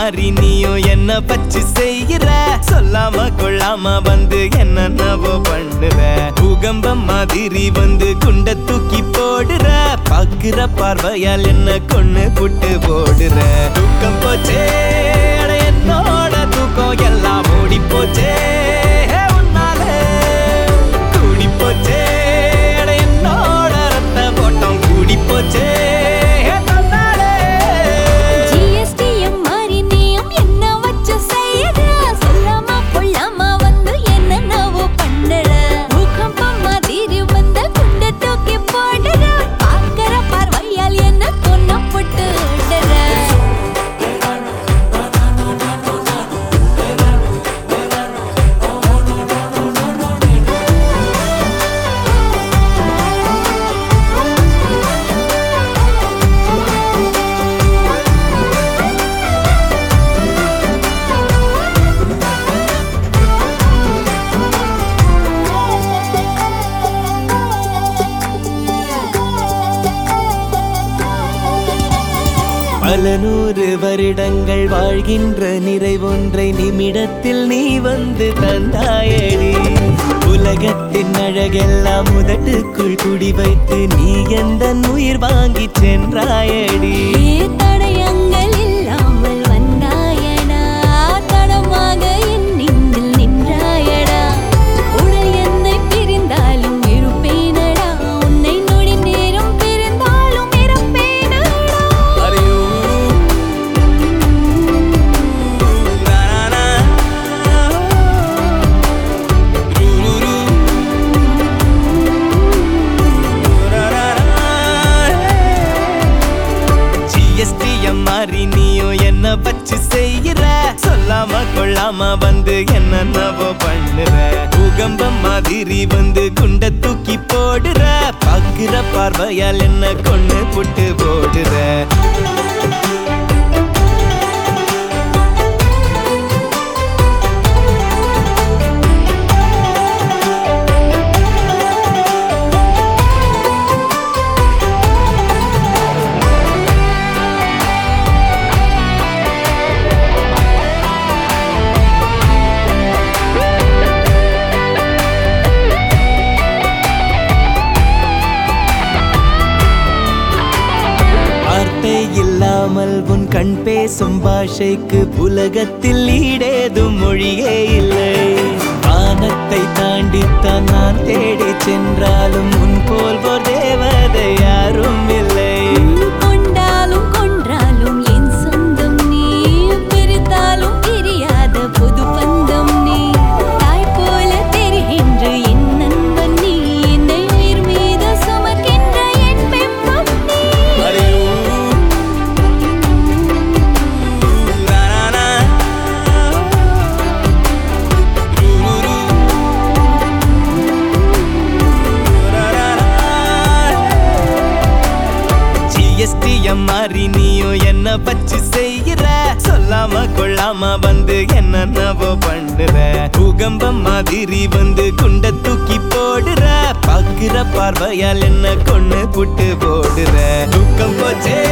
மாறி நீயும் என்ன பச்சு செய்கிற சொல்லாம கொள்ளாம வந்து என்னென்னவோ பண்ணுற பூகம்பம் மாதிரி வந்து குண்ட தூக்கி போடுற பாக்குற பார்வையால் என்ன கொன்னு புட்டு போடுற தூக்கம் போச்சே அட என்னோட தூக்கம் எல்லாம் ஓடி போச்சே உன்னால கூடி போச்சே அட என்னோட ரத்த போட்டம் கூடி போச்சே தன்னாலே ஜிஎஸ்டிஎம் மாறி நீயும் என்ன வச்சு செய்யற சொல்லாம கொள்ளாம வந்து என்னென்னவோ பண்ணுற பூகம்பம் மாதிரி வந்து குண்ட தூக்கி போடுற பார்க்கிற பார்வையால் என்ன கொன்ன போட்டு விடுற பல நூறு வருடங்கள் வாழ்கின்ற நிறைவொன்றை நிமிடத்தில் நீ வந்து தந்தாயடி உலகத்தின் அழகெல்லாம் முதட்டுக்குள் குடி வைத்து நீ எந்த உயிர் வாங்கி சென்றாயடி ஏ தடயங்கள் இல்லாமல் வந்தாயடா தடமாக என் நெஞ்சில் நின்றாயடா உடல் என்னை பிரிந்தாலும் இருப்பேனடா உன்னை நொடி நேரம் பிரிந்தாலும் இருப்பேனடா அறியோ ஜிஎஸ்டிஎம் மாறி நீயும் என்ன வச்சு செய்கிற சொல்லாம கொள்ளாம வந்து என்னென்னவோ பண்ணுற பூகம்பம் மாதிரி வந்து குண்ட தூக்கி போடுற பாக்குற பார்வையால் என்ன கொன்னு புட்டு போடுற வார்த்தை இல்லாமல் உன் கண் பேசும் பாஷைக்கு உலகத்தில் ஈடேதும் மொழியே இல்லை வானத்தை தாண்டித்தான் நான் தேடி சென்றாலும் உன் போல் ஒரு தேவதை யாரும் இல்லை கொண்டாலும் கொன்றாலும் என் சொந்தம் நீ பிரித்தாலும் பிரியாத புது பந்தம் நீ தாய் போல தெரிகின்ற என் நண்பன் நீ என்னை உயிர் மீது சுமக்கின்ற என் பெண்பம் நீ அறியோ. ராராரா. ரூரூ. ஜிஎஸ்டிஎம் மாறி நீயும் என்ன வச்சு செய்கிற சொல்லாம கொள்ளாம வந்து என்னென்னவோ பண்ணுற பூகம்பம் மாதிரி வந்து குண்ட தூக்கி போடுற பாக்குற பார்வையால் என்ன கொன்னு புட்டு போடுற தூக்கம் போச்சே